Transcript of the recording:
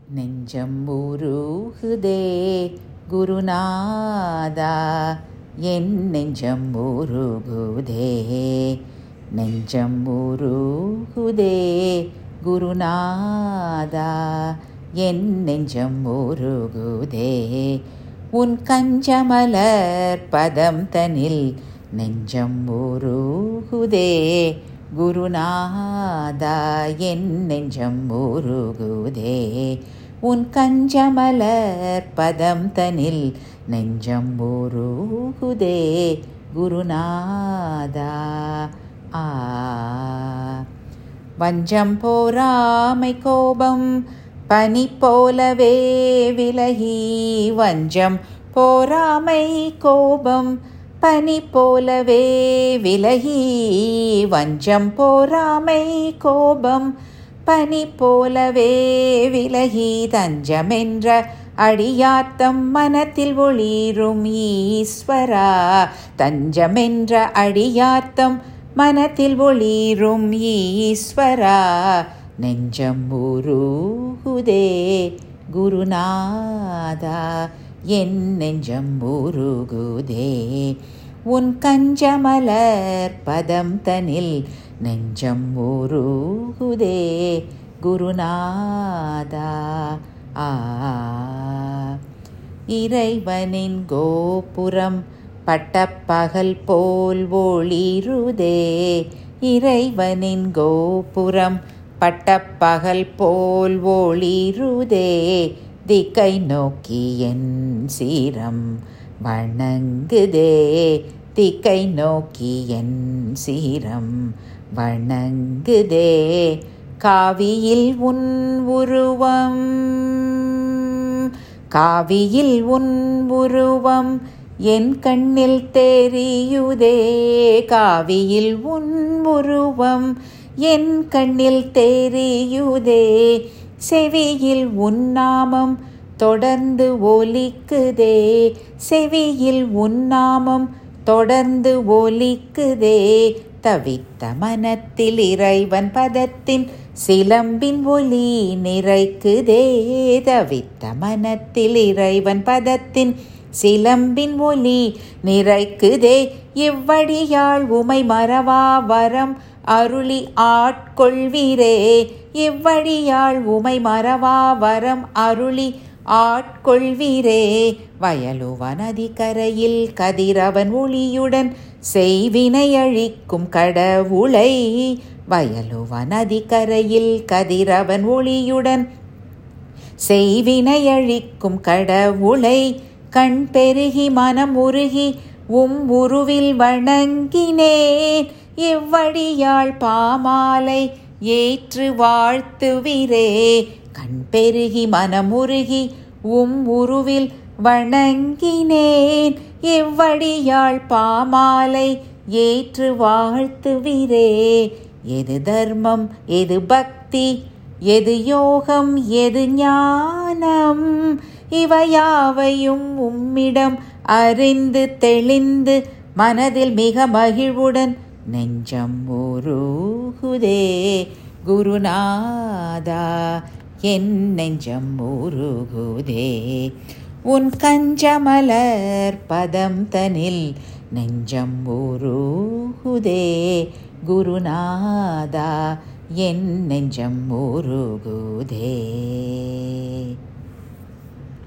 நெஞ்சம் உருகுதே குருநாதா என் நெஞ்சம் உருகுதே நெஞ்சம் உருகுதே குருநாதா என் நெஞ்சம் உருகுதே உன் கஞ்சமலர் பதம் தனில் நெஞ்சம் உருகுதே குருநாதா என் நெஞ்சம் உருகுதே உன் கஞ்சமலர் பதம் தனில் நெஞ்சம் உருகுதே குருநாதா ஆ வஞ்சம் போராமை கோபம் பனி போலவே விலகி வஞ்சம் போராமை கோபம் பனி போலவே விலகி வஞ்சம் போராமை கோபம் பனி போலவே விலகி தஞ்சமென்ற அடியாத்தம் மனத்தில் ஒளிரும் ஈஸ்வரா தஞ்சமென்ற அடியாத்தம் மனத்தில் ஒளிரும் ஈஸ்வரா நெஞ்சம் உருகுதே குருநாதா என் நெஞ்சம் உருகுதே உன் கஞ்சமலர் பதம் தனில் நெஞ்சம் உருகுதே குருநாதா ஆ இறைவனின் கோபுரம் பட்டப்பகல் போல் ஒளிருதே இறைவனின் கோபுரம் பட்டப்பகல் போல் ஒளிருதே திக்கை நோக்கி என் சீரம் வணங்குதே திக்கை நோக்கி என் சீரம் வணங்குதே காவியில் உன் உருவம் காவியில் உன் உருவம் என் கண்ணில் தெரியுதே காவியில் உன் உருவம் என் கண்ணில் தெரியுதே செவியில் உன்னாமம் தொடர்ந்து ஒலிக்குதே செவியில் உன்னாமம் தொடர்ந்து ஒலிக்குதே தவித்த மனத்தில் இறைவன் பதத்தின் சிலம்பின் ஒலி நிறைக்குதே தவித்த மனத்தில் இறைவன் பதத்தின் சிலம்பின் ஒலி நிறைக்குதே இவ்வடியாள் உமை மறவா வரம் அருளி ஆட்கொள்வீரே இவ்வழியாள் உமை மறவா வரம் அருளி ஆட்கொள்வீரே வயலுவ நதிக்கரையில் கதிரவன் ஒளியுடன் செய்வினை அழிக்கும் கடவுளை வயலுவ நதிக்கரையில் கதிரவன் ஒளியுடன் செய்வினை அழிக்கும் கடவுளை கண் பெருகி மனம் உருகி உம் உருவில் வணங்கினேன் எவ்வழியாள் பாமாலை ஏற்று வாழ்த்துவிரே கண் பெருகி மனமுருகி உம் உருவில் வணங்கினேன் எவ்வழியாள் பாமாலை ஏற்று வாழ்த்துவிரே எது தர்மம் எது பக்தி எது யோகம் எது ஞானம் இவையாவையும் உம்மிடம் அறிந்து தெளிந்து மனதில் மிக மகிழ்வுடன் நெஞ்சம் உருகுதே குருநாதா என் நெஞ்சம் உருகுதே உன் கஞ்சமலர் பதம் தனில் நெஞ்சம் உருகுதே குருநாதா என் நெஞ்சம் உருகுதே